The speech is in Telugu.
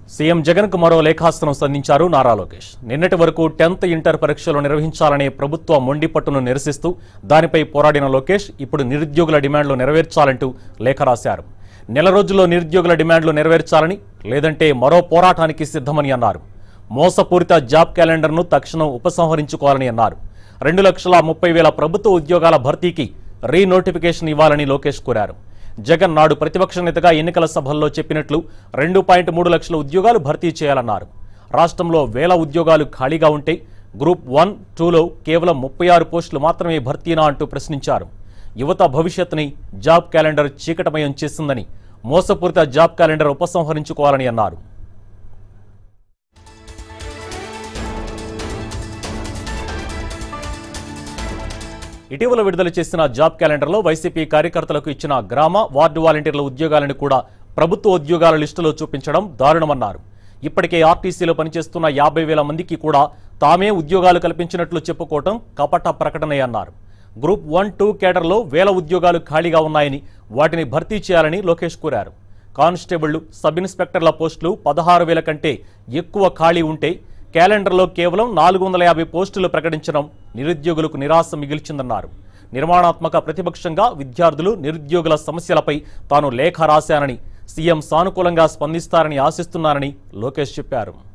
సీఎం జగన్ కు మరో లేఖాస్త్రం సంధించారు నారా లోకేష్ నిన్నటి వరకు టెన్త్ ఇంటర్ పరీక్షలు నిర్వహించాలనే ప్రభుత్వ మొండి పట్టును నిరసిస్తూ దానిపై పోరాడిన లోకేష్ ఇప్పుడు నిరుద్యోగుల డిమాండ్లు నెరవేర్చాలంటూ లేఖ రాశారు నెల రోజుల్లో నిరుద్యోగుల డిమాండ్లు నెరవేర్చాలని లేదంటే మరో పోరాటానికి సిద్ధమని అన్నారు మోసపూరిత జాబ్ క్యాలెండర్ను తక్షణం ఉపసంహరించుకోవాలని అన్నారు రెండు లక్షల ముప్పై వేల ప్రభుత్వ ఉద్యోగాల భర్తీకి రీ నోటిఫికేషన్ ఇవ్వాలని లోకేష్ కోరారు జగన్ నాడు ప్రతిపక్ష నేతగా ఎన్నికల సభల్లో చెప్పినట్లు రెండు పాయింట్ మూడు లక్షల ఉద్యోగాలు భర్తీ చేయాలన్నారు రాష్ట్రంలో వేల ఉద్యోగాలు ఖాళీగా ఉంటే గ్రూప్ వన్ టూలో కేవలం ముప్పై ఆరు పోస్టులు మాత్రమే భర్తీనా అంటూ ప్రశ్నించారు యువత భవిష్యత్తుని జాబ్ క్యాలెండర్ చీకటమయం చేస్తుందని మోసపూరిత జాబ్ క్యాలెండర్ ఉపసంహరించుకోవాలని అన్నారు ఇటీవల విడుదల చేసిన జాబ్ క్యాలెండర్లో వైసీపీ కార్యకర్తలకు ఇచ్చిన గ్రామ వార్డు వాలంటీర్ల ఉద్యోగాలను కూడా ప్రభుత్వ ఉద్యోగాల లిస్టులో చూపించడం దారుణమన్నారు ఇప్పటికే ఆర్టీసీలో పనిచేస్తున్న యాభై వేల మందికి కూడా తామే ఉద్యోగాలు కల్పించినట్లు చెప్పుకోవటం కపట ప్రకటనే అన్నారు గ్రూప్ వన్ టూ కేడర్లో వేల ఉద్యోగాలు ఖాళీగా ఉన్నాయని వాటిని భర్తీ చేయాలని లోకేష్ కోరారు కానిస్టేబుళ్లు సబ్ ఇన్స్పెక్టర్ల పోస్టులు పదహారు వేల కంటే ఎక్కువ ఖాళీ ఉంటే క్యాలెండర్లో కేవలం నాలుగు వందల యాభై పోస్టులు ప్రకటించడం నిరుద్యోగులకు నిరాశ మిగిల్చిందన్నారు నిర్మాణాత్మక ప్రతిపక్షంగా విద్యార్థులు నిరుద్యోగుల సమస్యలపై తాను లేఖ రాశానని సీఎం సానుకూలంగా స్పందిస్తారని ఆశిస్తున్నారని లోకేష్ చెప్పారు